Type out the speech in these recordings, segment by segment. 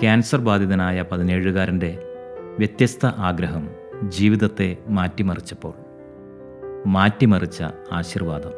cancer ബാധിതനായ പതിനേഴുകാരൻ്റെ വ്യത്യസ്ത ആഗ്രഹം ജീവിതത്തെ മാറ്റിമറിച്ചപ്പോൾ മാറ്റിമറിച്ച ആശീർവാദം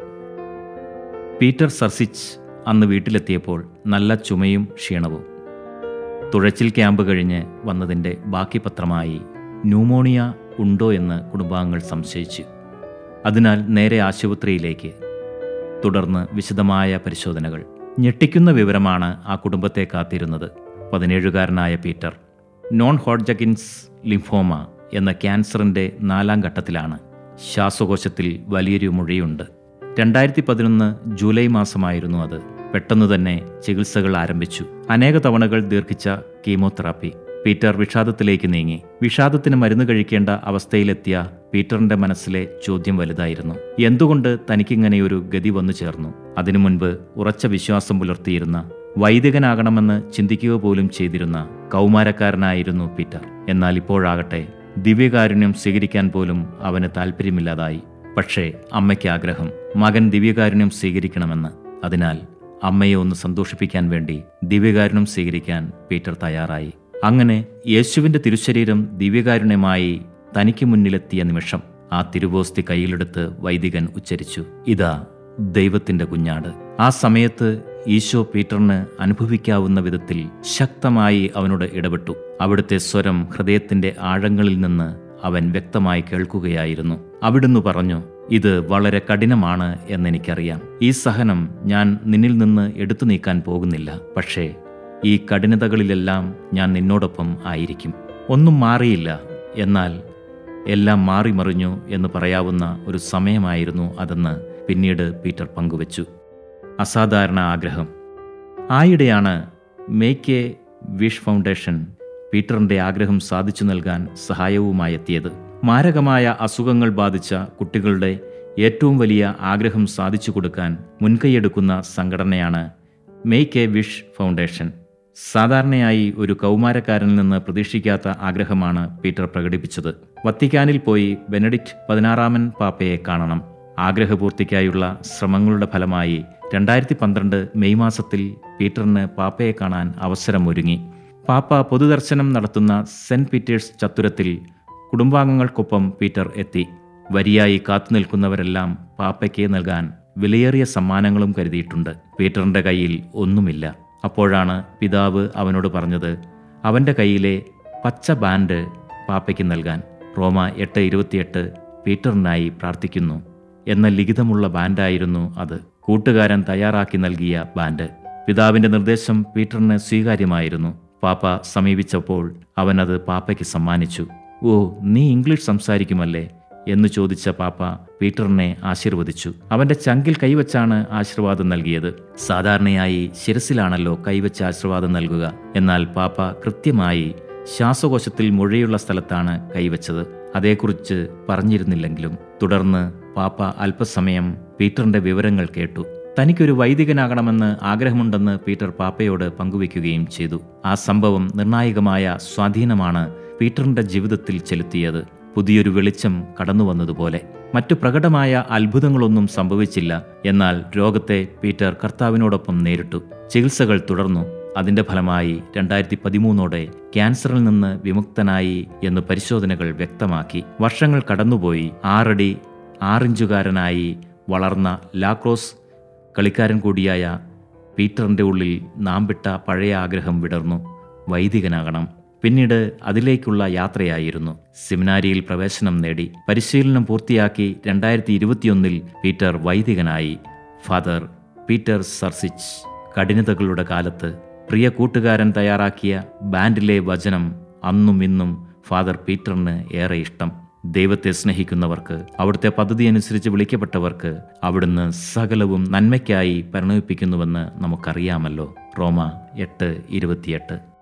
പീറ്റർ സർസിച്ച് അന്ന് വീട്ടിലെത്തിയപ്പോൾ നല്ല ചുമയും ക്ഷീണവും തുഴച്ചിൽ ക്യാമ്പ് കഴിഞ്ഞ് വന്നതിൻ്റെ ബാക്കി പത്രമായി ന്യൂമോണിയ ഉണ്ടോ എന്ന് കുടുംബാംഗങ്ങൾ സംശയിച്ചു അതിനാൽ നേരെ ആശുപത്രിയിലേക്ക് തുടർന്ന് വിശദമായ പരിശോധനകൾ ഞെട്ടിക്കുന്ന വിവരമാണ് ആ കുടുംബത്തെ കാത്തിരുന്നത് പതിനേഴുകാരനായ പീറ്റർ നോൺ ഹോഡ്ജകിൻസ് ലിംഫോമ എന്ന ക്യാൻസറിൻ്റെ നാലാം ഘട്ടത്തിലാണ് ശ്വാസകോശത്തിൽ വലിയൊരു മുഴയുണ്ട് രണ്ടായിരത്തി പതിനൊന്ന് ജൂലൈ മാസമായിരുന്നു അത് പെട്ടെന്ന് തന്നെ ചികിത്സകൾ ആരംഭിച്ചു അനേക തവണകൾ ദീർഘിച്ച കീമോതെറാപ്പി പീറ്റർ വിഷാദത്തിലേക്ക് നീങ്ങി വിഷാദത്തിന് മരുന്ന് കഴിക്കേണ്ട അവസ്ഥയിലെത്തിയ പീറ്ററിന്റെ മനസ്സിലെ ചോദ്യം വലുതായിരുന്നു എന്തുകൊണ്ട് തനിക്കിങ്ങനെയൊരു ഗതി വന്നു ചേർന്നു അതിനു മുൻപ് ഉറച്ച വിശ്വാസം പുലർത്തിയിരുന്ന വൈദികനാകണമെന്ന് ചിന്തിക്കുക പോലും ചെയ്തിരുന്ന കൗമാരക്കാരനായിരുന്നു പീറ്റർ എന്നാൽ ഇപ്പോഴാകട്ടെ ദിവ്യകാരുണ്യം സ്വീകരിക്കാൻ പോലും അവന് താല്പര്യമില്ലാതായി പക്ഷേ അമ്മയ്ക്ക് ആഗ്രഹം മകൻ ദിവ്യകാരുണ്യം സ്വീകരിക്കണമെന്ന് അതിനാൽ അമ്മയെ ഒന്ന് സന്തോഷിപ്പിക്കാൻ വേണ്ടി ദിവ്യകാരുണ്യം സ്വീകരിക്കാൻ പീറ്റർ തയ്യാറായി അങ്ങനെ യേശുവിന്റെ തിരുശരീരം ദിവ്യകാരുണ്യമായി തനിക്ക് മുന്നിലെത്തിയ നിമിഷം ആ തിരുവോസ്തി കയ്യിലെടുത്ത് വൈദികൻ ഉച്ചരിച്ചു ഇതാ ദൈവത്തിന്റെ കുഞ്ഞാട് ആ സമയത്ത് ഈശോ പീറ്ററിന് അനുഭവിക്കാവുന്ന വിധത്തിൽ ശക്തമായി അവനോട് ഇടപെട്ടു അവിടുത്തെ സ്വരം ഹൃദയത്തിന്റെ ആഴങ്ങളിൽ നിന്ന് അവൻ വ്യക്തമായി കേൾക്കുകയായിരുന്നു അവിടുന്ന് പറഞ്ഞു ഇത് വളരെ കഠിനമാണ് എന്നെനിക്കറിയാം ഈ സഹനം ഞാൻ നിന്നിൽ നിന്ന് എടുത്തു നീക്കാൻ പോകുന്നില്ല പക്ഷേ ഈ കഠിനതകളിലെല്ലാം ഞാൻ നിന്നോടൊപ്പം ആയിരിക്കും ഒന്നും മാറിയില്ല എന്നാൽ എല്ലാം മാറിമറിഞ്ഞു എന്ന് പറയാവുന്ന ഒരു സമയമായിരുന്നു അതെന്ന് പിന്നീട് പീറ്റർ പങ്കുവച്ചു അസാധാരണ ആഗ്രഹം ആയിടെയാണ് മേക്ക് എ വിഷ് ഫൗണ്ടേഷൻ പീറ്ററിന്റെ ആഗ്രഹം സാധിച്ചു നൽകാൻ സഹായവുമായി എത്തിയത് മാരകമായ അസുഖങ്ങൾ ബാധിച്ച കുട്ടികളുടെ ഏറ്റവും വലിയ ആഗ്രഹം സാധിച്ചു കൊടുക്കാൻ മുൻകൈയെടുക്കുന്ന സംഘടനയാണ് മേക്ക് എ വിഷ് ഫൗണ്ടേഷൻ സാധാരണയായി ഒരു കൗമാരക്കാരനിൽ നിന്ന് പ്രതീക്ഷിക്കാത്ത ആഗ്രഹമാണ് പീറ്റർ പ്രകടിപ്പിച്ചത് വത്തിക്കാനിൽ പോയി ബെനഡിക്റ്റ് പതിനാറാമൻ പാപ്പയെ കാണണം ആഗ്രഹപൂർത്തിക്കായുള്ള ശ്രമങ്ങളുടെ ഫലമായി രണ്ടായിരത്തി പന്ത്രണ്ട് മെയ് മാസത്തിൽ പീറ്ററിന് പാപ്പയെ കാണാൻ അവസരമൊരുങ്ങി പാപ്പ പൊതുദർശനം നടത്തുന്ന സെന്റ് പീറ്റേഴ്സ് ചത്തുരത്തിൽ കുടുംബാംഗങ്ങൾക്കൊപ്പം പീറ്റർ എത്തി വരിയായി കാത്തുനിൽക്കുന്നവരെല്ലാം പാപ്പയ്ക്ക് നൽകാൻ വിലയേറിയ സമ്മാനങ്ങളും കരുതിയിട്ടുണ്ട് പീറ്ററിന്റെ കയ്യിൽ ഒന്നുമില്ല അപ്പോഴാണ് പിതാവ് അവനോട് പറഞ്ഞത് അവൻ്റെ കയ്യിലെ പച്ച ബാൻഡ് പാപ്പയ്ക്ക് നൽകാൻ റോമ എട്ട് ഇരുപത്തിയെട്ട് പീറ്ററിനായി പ്രാർത്ഥിക്കുന്നു എന്ന ലിഖിതമുള്ള ബാൻഡായിരുന്നു അത് കൂട്ടുകാരൻ തയ്യാറാക്കി നൽകിയ ബാൻഡ് പിതാവിന്റെ നിർദ്ദേശം പീറ്ററിന് സ്വീകാര്യമായിരുന്നു പാപ്പ സമീപിച്ചപ്പോൾ അവൻ അത് പാപ്പയ്ക്ക് സമ്മാനിച്ചു ഓ നീ ഇംഗ്ലീഷ് സംസാരിക്കുമല്ലേ എന്ന് ചോദിച്ച പാപ്പ പീറ്ററിനെ ആശീർവദിച്ചു അവന്റെ ചങ്കിൽ കൈവച്ചാണ് ആശീർവാദം നൽകിയത് സാധാരണയായി ശിരസിലാണല്ലോ കൈവച്ച് ആശീർവാദം നൽകുക എന്നാൽ പാപ്പ കൃത്യമായി ശ്വാസകോശത്തിൽ മുഴയുള്ള സ്ഥലത്താണ് കൈവച്ചത് അതേക്കുറിച്ച് പറഞ്ഞിരുന്നില്ലെങ്കിലും തുടർന്ന് പാപ്പ അല്പസമയം പീറ്ററിന്റെ വിവരങ്ങൾ കേട്ടു തനിക്കൊരു വൈദികനാകണമെന്ന് ആഗ്രഹമുണ്ടെന്ന് പീറ്റർ പാപ്പയോട് പങ്കുവെക്കുകയും ചെയ്തു ആ സംഭവം നിർണായകമായ സ്വാധീനമാണ് പീറ്ററിന്റെ ജീവിതത്തിൽ ചെലുത്തിയത് പുതിയൊരു വെളിച്ചം കടന്നു വന്നതുപോലെ മറ്റു പ്രകടമായ അത്ഭുതങ്ങളൊന്നും സംഭവിച്ചില്ല എന്നാൽ രോഗത്തെ പീറ്റർ കർത്താവിനോടൊപ്പം നേരിട്ടു ചികിത്സകൾ തുടർന്നു അതിന്റെ ഫലമായി രണ്ടായിരത്തി പതിമൂന്നോടെ ക്യാൻസറിൽ നിന്ന് വിമുക്തനായി എന്ന് പരിശോധനകൾ വ്യക്തമാക്കി വർഷങ്ങൾ കടന്നുപോയി ആറടി ആറിഞ്ചുകാരനായി വളർന്ന ലാക്രോസ് കളിക്കാരൻ കൂടിയായ പീറ്ററിന്റെ ഉള്ളിൽ നാം വിട്ട പഴയ ആഗ്രഹം വിടർന്നു വൈദികനാകണം പിന്നീട് അതിലേക്കുള്ള യാത്രയായിരുന്നു സെമിനാരിയിൽ പ്രവേശനം നേടി പരിശീലനം പൂർത്തിയാക്കി രണ്ടായിരത്തി ഇരുപത്തിയൊന്നിൽ പീറ്റർ വൈദികനായി ഫാദർ പീറ്റർ സർസിച്ച് കഠിനതകളുടെ കാലത്ത് പ്രിയ കൂട്ടുകാരൻ തയ്യാറാക്കിയ ബാൻഡിലെ വചനം അന്നും ഇന്നും ഫാദർ പീറ്ററിന് ഏറെ ഇഷ്ടം ദൈവത്തെ സ്നേഹിക്കുന്നവർക്ക് അവിടുത്തെ പദ്ധതി അനുസരിച്ച് വിളിക്കപ്പെട്ടവർക്ക് അവിടുന്ന് സകലവും നന്മയ്ക്കായി പരിണമിപ്പിക്കുന്നുവെന്ന് നമുക്കറിയാമല്ലോ റോമ എട്ട് ഇരുപത്തിയെട്ട്